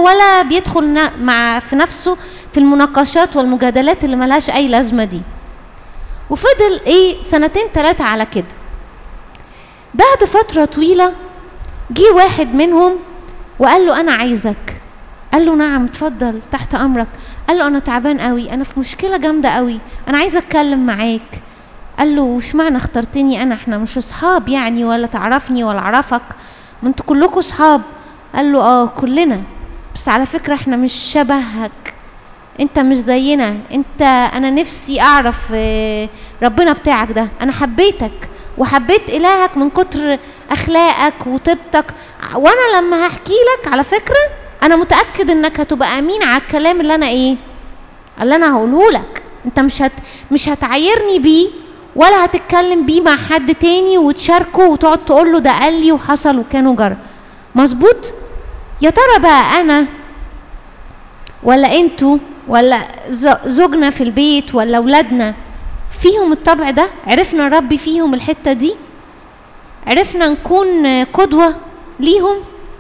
ولا بيدخل ن- مع في نفسه في المناقشات والمجادلات اللي ملهاش اي لازمه دي وفضل ايه سنتين ثلاثه على كده بعد فتره طويله جه واحد منهم وقال له انا عايزك قال له نعم اتفضل تحت امرك قال له انا تعبان قوي انا في مشكله جامده قوي انا عايزه اتكلم معاك قال له وش معنى اخترتني انا احنا مش اصحاب يعني ولا تعرفني ولا اعرفك ما انتوا كلكم اصحاب قال له اه كلنا بس على فكره احنا مش شبهك انت مش زينا انت انا نفسي اعرف آه، ربنا بتاعك ده انا حبيتك وحبيت الهك من كتر اخلاقك وطيبتك وانا لما هحكي لك على فكره انا متاكد انك هتبقى امين على الكلام اللي انا ايه اللي انا هقوله لك انت مش هت مش هتعايرني بيه ولا هتتكلم بيه مع حد تاني وتشاركه وتقعد تقول له ده قال لي وحصل وكان وجرى مظبوط يا ترى بقى انا ولا انتوا ولا ز- زوجنا في البيت ولا اولادنا فيهم الطبع ده عرفنا نربي فيهم الحته دي عرفنا نكون قدوه ليهم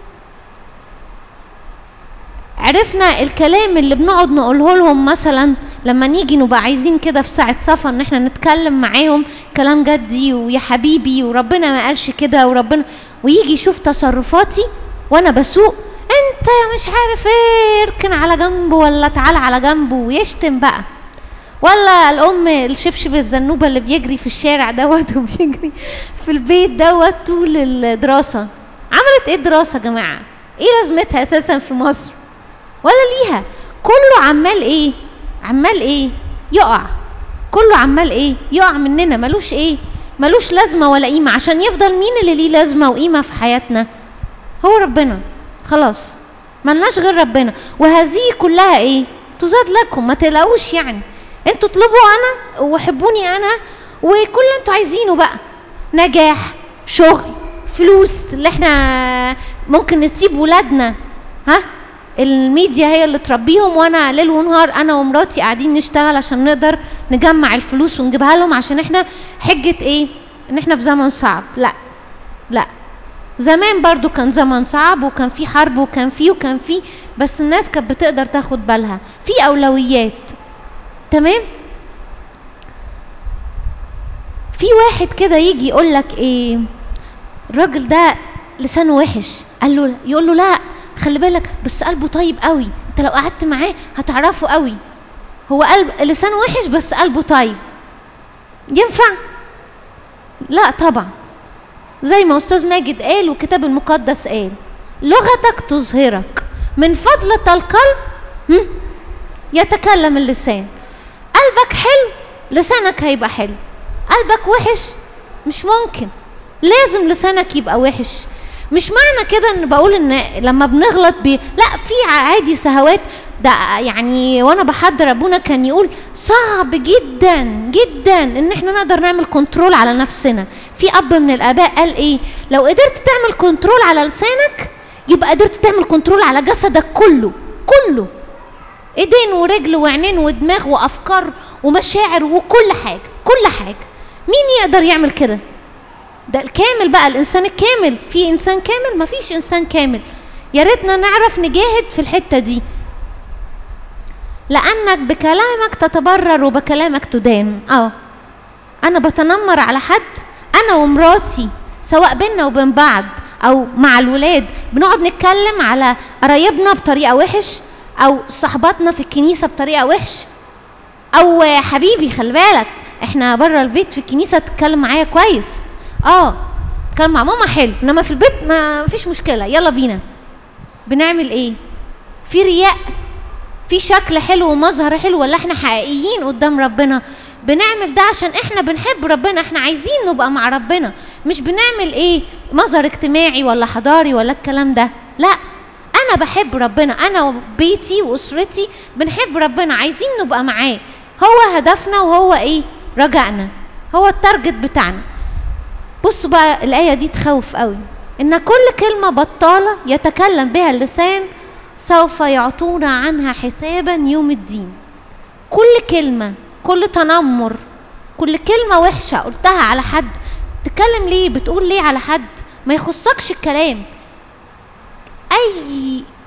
عرفنا الكلام اللي بنقعد نقوله لهم مثلا لما نيجي نبقى عايزين كده في ساعة سفر ان احنا نتكلم معاهم كلام جدي ويا حبيبي وربنا ما قالش كده وربنا ويجي يشوف تصرفاتي وانا بسوق انت يا مش عارف ايه اركن على جنبه ولا تعال على جنبه ويشتم بقى ولا الام الشبشب الزنوبه اللي بيجري في الشارع دوت وبيجري في البيت دوت طول الدراسه عملت ايه الدراسه يا جماعه ايه لازمتها اساسا في مصر ولا ليها كله عمال ايه عمال ايه يقع كله عمال ايه يقع مننا ملوش ايه ملوش لازمه ولا قيمه عشان يفضل مين اللي ليه لازمه وقيمه في حياتنا هو ربنا خلاص ملناش غير ربنا وهذه كلها ايه تزاد لكم ما تقلقوش يعني انتوا اطلبوا انا وحبوني انا وكل اللي انتوا عايزينه بقى نجاح شغل فلوس اللي احنا ممكن نسيب ولادنا ها الميديا هي اللي تربيهم وانا ليل ونهار انا ومراتي قاعدين نشتغل عشان نقدر نجمع الفلوس ونجيبها لهم عشان احنا حجة ايه ان احنا في زمن صعب لا لا زمان برضو كان زمن صعب وكان في حرب وكان في وكان في بس الناس كانت بتقدر تاخد بالها في اولويات تمام في واحد كده يجي يقول لك ايه الراجل ده لسانه وحش قال له يقول له لا خلي بالك بس قلبه طيب قوي انت لو قعدت معاه هتعرفه قوي هو قلب لسانه وحش بس قلبه طيب ينفع لا طبعا زي ما استاذ ماجد قال والكتاب المقدس قال لغتك تظهرك من فضلة القلب هم، يتكلم اللسان قلبك حلو لسانك هيبقى حلو قلبك وحش مش ممكن لازم لسانك يبقى وحش مش معنى كده ان بقول ان لما بنغلط بي لا في عادي سهوات ده يعني وانا بحضر ابونا كان يقول صعب جدا جدا ان احنا نقدر نعمل كنترول على نفسنا في اب من الاباء قال ايه لو قدرت تعمل كنترول على لسانك يبقى قدرت تعمل كنترول على جسدك كله كله ايدين ورجل وعينين ودماغ وافكار ومشاعر وكل حاجه كل حاجه مين يقدر يعمل كده ده الكامل بقى الانسان الكامل في انسان كامل مفيش انسان كامل يا ريتنا نعرف نجاهد في الحته دي لانك بكلامك تتبرر وبكلامك تدان اه انا بتنمر على حد انا ومراتي سواء بينا وبين بعض او مع الولاد بنقعد نتكلم على قرايبنا بطريقه وحش او صحباتنا في الكنيسه بطريقه وحش او حبيبي خلي بالك احنا بره البيت في الكنيسه تتكلم معايا كويس اه تتكلم مع ماما حلو انما في البيت ما فيش مشكله يلا بينا بنعمل ايه في رياء في شكل حلو ومظهر حلو ولا احنا حقيقيين قدام ربنا بنعمل ده عشان احنا بنحب ربنا احنا عايزين نبقى مع ربنا مش بنعمل ايه مظهر اجتماعي ولا حضاري ولا الكلام ده لا انا بحب ربنا انا وبيتي واسرتي بنحب ربنا عايزين نبقى معاه هو هدفنا وهو ايه رجعنا هو التارجت بتاعنا بصوا بقى الآية دي تخوف قوي إن كل كلمة بطالة يتكلم بها اللسان سوف يعطونا عنها حسابا يوم الدين كل كلمة كل تنمر كل كلمة وحشة قلتها على حد تتكلم ليه بتقول ليه على حد ما يخصكش الكلام أي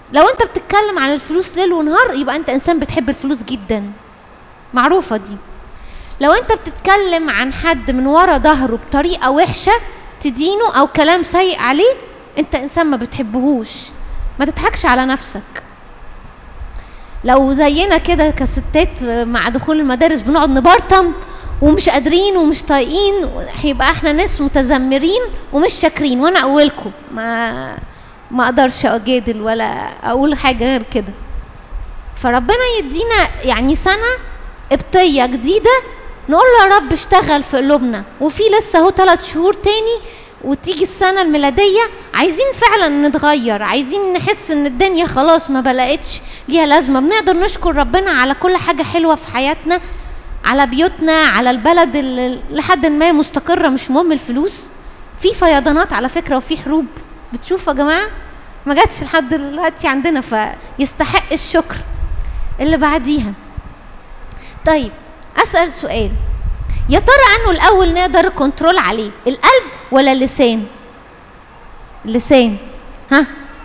لو انت بتتكلم عن الفلوس ليل ونهار يبقى انت انسان بتحب الفلوس جدا معروفه دي لو انت بتتكلم عن حد من ورا ظهره بطريقه وحشه تدينه او كلام سيء عليه انت انسان ما بتحبهوش ما تضحكش على نفسك لو زينا كده كستات مع دخول المدارس بنقعد نبرطم ومش قادرين ومش طايقين هيبقى احنا ناس متذمرين ومش شاكرين وانا اولكم ما ما اقدرش اجادل ولا اقول حاجه غير كده فربنا يدينا يعني سنه قبطيه جديده نقول له يا رب اشتغل في قلوبنا وفي لسه اهو ثلاث شهور تاني وتيجي السنه الميلاديه عايزين فعلا نتغير عايزين نحس ان الدنيا خلاص ما بلقتش ليها لازمه بنقدر نشكر ربنا على كل حاجه حلوه في حياتنا على بيوتنا على البلد اللي لحد ما مستقره مش مهم الفلوس في فيضانات على فكره وفي حروب بتشوفوا يا جماعه ما جاتش لحد دلوقتي عندنا فيستحق الشكر اللي بعديها طيب اسال سؤال يا ترى انه الاول نقدر كنترول عليه القلب ولا اللسان اللسان ها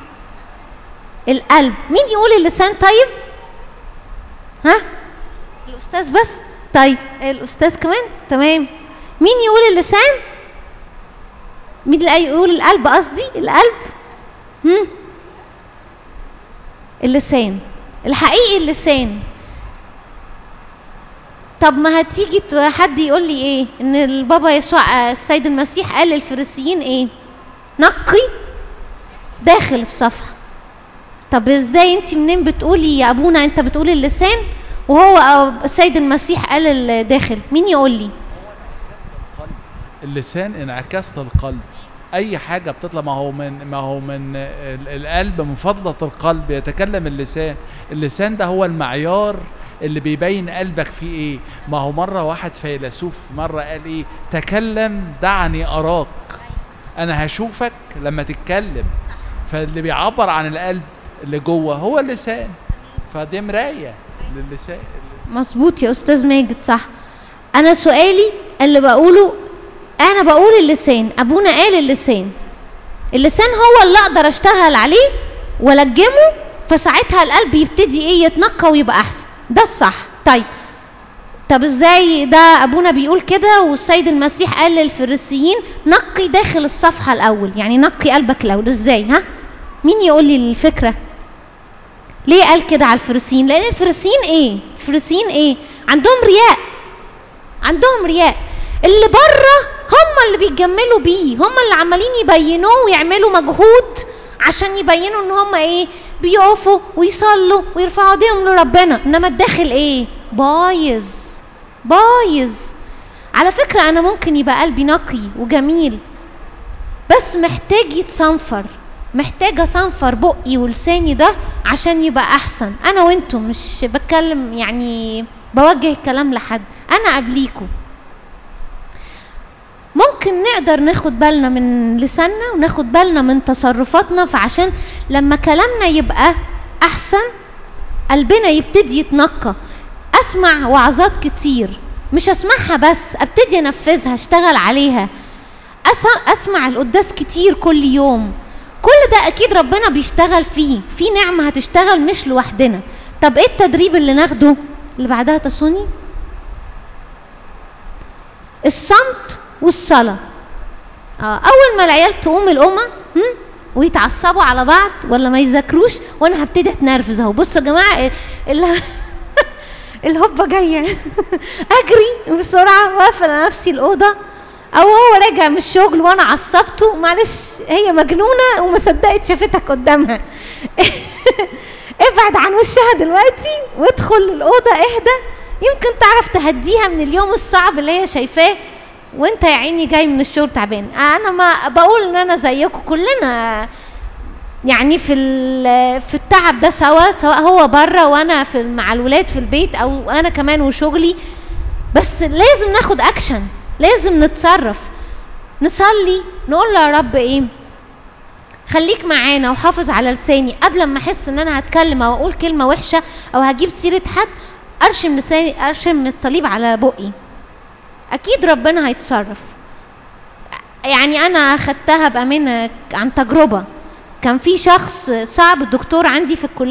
القلب مين يقول اللسان طيب ها الاستاذ بس طيب الاستاذ كمان تمام مين يقول اللسان مين اللي يقول القلب قصدي القلب هم اللسان الحقيقي اللسان طب ما هتيجي حد يقول لي ايه ان البابا يسوع السيد المسيح قال للفريسيين ايه نقي داخل الصفحه طب ازاي انت منين بتقولي يا ابونا انت بتقولي اللسان وهو السيد المسيح قال الداخل مين يقول لي اللسان انعكاس للقلب اي حاجه بتطلع ما هو من ما هو من القلب من فضله القلب يتكلم اللسان اللسان ده هو المعيار اللي بيبين قلبك فيه ايه ما هو مره واحد فيلسوف مره قال ايه تكلم دعني اراك انا هشوفك لما تتكلم فاللي بيعبر عن القلب اللي جوه هو اللسان فدي مرايه للسان مظبوط يا استاذ ماجد صح انا سؤالي اللي بقوله انا بقول اللسان ابونا قال اللسان اللسان هو اللي اقدر اشتغل عليه والجمه فساعتها القلب يبتدي ايه يتنقى ويبقى احسن ده الصح طيب طب ازاي ده ابونا بيقول كده والسيد المسيح قال للفريسيين نقي داخل الصفحه الاول يعني نقي قلبك الاول ازاي ها مين يقول لي الفكره ليه قال كده على الفريسيين لان الفريسيين ايه الفريسيين ايه عندهم رياء عندهم رياء اللي بره هم اللي بيتجملوا بيه هم اللي عمالين يبينوه ويعملوا مجهود عشان يبينوا ان هم ايه بيقفوا ويصلوا ويرفعوا ايديهم لربنا انما الداخل ايه بايظ بايظ على فكرة أنا ممكن يبقى قلبي نقي وجميل بس محتاج يتصنفر محتاج أصنفر بقي ولساني ده عشان يبقى أحسن أنا وأنتم مش بتكلم يعني بوجه الكلام لحد أنا قبليكم ممكن نقدر ناخد بالنا من لساننا وناخد بالنا من تصرفاتنا فعشان لما كلامنا يبقى احسن قلبنا يبتدي يتنقى اسمع وعظات كتير مش اسمعها بس ابتدي انفذها اشتغل عليها اسمع القداس كتير كل يوم كل ده اكيد ربنا بيشتغل فيه في نعمه هتشتغل مش لوحدنا طب ايه التدريب اللي ناخده اللي بعدها تسوني الصمت والصلاة آه أول ما العيال تقوم الأمة ويتعصبوا على بعض ولا ما يذاكروش وأنا هبتدي أتنرفز أهو بصوا يا جماعة الهوبة جاية أجري بسرعة وأقفل نفسي الأوضة أو هو راجع من الشغل وأنا عصبته معلش هي مجنونة وما صدقت شافتك قدامها ابعد عن وشها دلوقتي وادخل الأوضة اهدى يمكن تعرف تهديها من اليوم الصعب اللي هي شايفاه وانت يا عيني جاي من الشغل تعبان انا ما بقول ان انا زيكم كلنا يعني في في التعب ده سوا سواء هو بره وانا في مع الولاد في البيت او انا كمان وشغلي بس لازم ناخد اكشن لازم نتصرف نصلي نقول له يا رب ايه خليك معانا وحافظ على لساني قبل ما احس ان انا هتكلم او اقول كلمه وحشه او هجيب سيره حد ارشم لساني ارشم الصليب على بقي اكيد ربنا هيتصرف يعني انا اخدتها بامانه عن تجربه كان في شخص صعب الدكتور عندي في الكليه